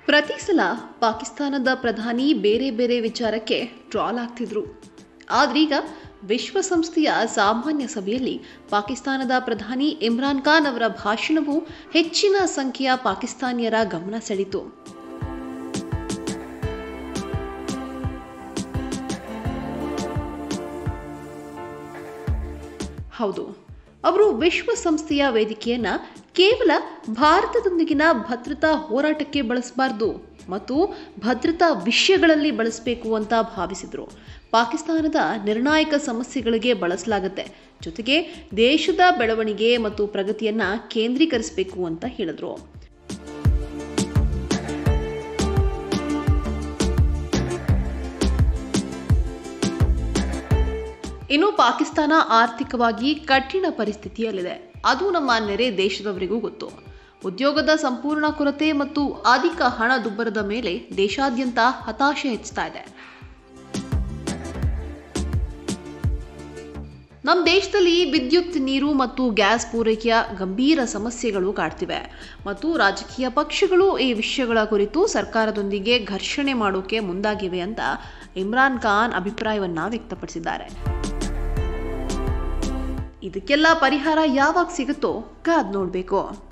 ಪ್ರತಿ ಸಲ ಪಾಕಿಸ್ತಾನದ ಪ್ರಧಾನಿ ಬೇರೆ ಬೇರೆ ವಿಚಾರಕ್ಕೆ ಟ್ರಾಲ್ ಆಗ್ತಿದ್ರು ಆದ್ರೀಗ ವಿಶ್ವಸಂಸ್ಥೆಯ ಸಾಮಾನ್ಯ ಸಭೆಯಲ್ಲಿ ಪಾಕಿಸ್ತಾನದ ಪ್ರಧಾನಿ ಇಮ್ರಾನ್ ಖಾನ್ ಅವರ ಭಾಷಣವು ಹೆಚ್ಚಿನ ಸಂಖ್ಯೆಯ ಪಾಕಿಸ್ತಾನಿಯರ ಗಮನ ಸೆಳೆಯಿತು ಹೌದು ಅವರು ವಿಶ್ವಸಂಸ್ಥೆಯ ವೇದಿಕೆಯನ್ನ ಕೇವಲ ಭಾರತದೊಂದಿಗಿನ ಭದ್ರತಾ ಹೋರಾಟಕ್ಕೆ ಬಳಸಬಾರದು ಮತ್ತು ಭದ್ರತಾ ವಿಷಯಗಳಲ್ಲಿ ಬಳಸಬೇಕು ಅಂತ ಭಾವಿಸಿದ್ರು ಪಾಕಿಸ್ತಾನದ ನಿರ್ಣಾಯಕ ಸಮಸ್ಯೆಗಳಿಗೆ ಬಳಸಲಾಗುತ್ತೆ ಜೊತೆಗೆ ದೇಶದ ಬೆಳವಣಿಗೆ ಮತ್ತು ಪ್ರಗತಿಯನ್ನ ಕೇಂದ್ರೀಕರಿಸಬೇಕು ಅಂತ ಹೇಳಿದ್ರು ಇನ್ನು ಪಾಕಿಸ್ತಾನ ಆರ್ಥಿಕವಾಗಿ ಕಠಿಣ ಪರಿಸ್ಥಿತಿಯಲ್ಲಿದೆ ಅದು ನಮ್ಮ ನೆರೆ ದೇಶದವರಿಗೂ ಗೊತ್ತು ಉದ್ಯೋಗದ ಸಂಪೂರ್ಣ ಕೊರತೆ ಮತ್ತು ಅಧಿಕ ಹಣ ದುಬ್ಬರದ ಮೇಲೆ ದೇಶಾದ್ಯಂತ ಹತಾಶೆ ಹೆಚ್ಚುತ್ತಾ ಇದೆ ನಮ್ಮ ದೇಶದಲ್ಲಿ ವಿದ್ಯುತ್ ನೀರು ಮತ್ತು ಗ್ಯಾಸ್ ಪೂರೈಕೆಯ ಗಂಭೀರ ಸಮಸ್ಯೆಗಳು ಕಾಡ್ತಿವೆ ಮತ್ತು ರಾಜಕೀಯ ಪಕ್ಷಗಳು ಈ ವಿಷಯಗಳ ಕುರಿತು ಸರ್ಕಾರದೊಂದಿಗೆ ಘರ್ಷಣೆ ಮಾಡೋಕೆ ಮುಂದಾಗಿವೆ ಅಂತ ಇಮ್ರಾನ್ ಖಾನ್ ಅಭಿಪ್ರಾಯವನ್ನ ವ್ಯಕ್ತಪಡಿಸಿದ್ದಾರೆ ಇದಕ್ಕೆಲ್ಲ ಪರಿಹಾರ ಯಾವಾಗ ಸಿಗುತ್ತೋ ಕಾದ್ ನೋಡಬೇಕು